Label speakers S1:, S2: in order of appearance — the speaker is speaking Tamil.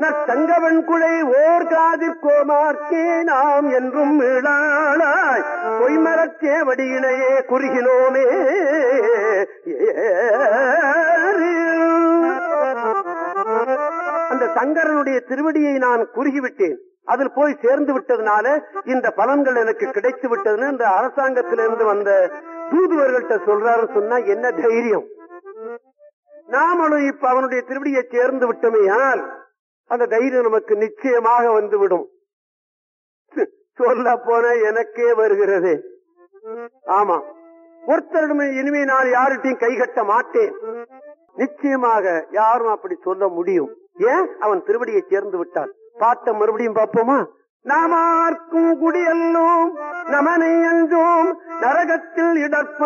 S1: தங்கவன் குழை ஓர் காதிற் கோமார்க்கே நாம் என்றும் மீளாளாய் பொய்மரச் சேவடியினையே குறுகினோமே அந்த சங்கரனுடைய திருவடியை நான் குறுகிவிட்டேன் அதில் போய் சேர்ந்து விட்டதுனால இந்த பலன்கள் எனக்கு கிடைத்து விட்டதுன்னு இந்த அரசாங்கத்திலிருந்து வந்த தூதுவர்கள்ட்ட சொல்றாரு சொன்னா என்ன தைரியம் நாமளும் இப்ப அவனுடைய திருவடியை சேர்ந்து விட்டோமேயால் அந்த தைரியம் நமக்கு நிச்சயமாக வந்துவிடும் சொல்ல போன எனக்கே வருகிறது ஆமா ஒருத்தரிடம் இனிமே நான் யார்கிட்டையும் கை கட்ட மாட்டேன் நிச்சயமாக யாரும் அப்படி சொல்ல முடியும் ஏன் அவன் திருவடியை சேர்ந்து விட்டான் பாட்ட மறுபடியும் பார்ப்போமா நாமார்க்கும் குடியல்லோம் நமனை அஞ்சோம் நரகத்தில் இடற்ப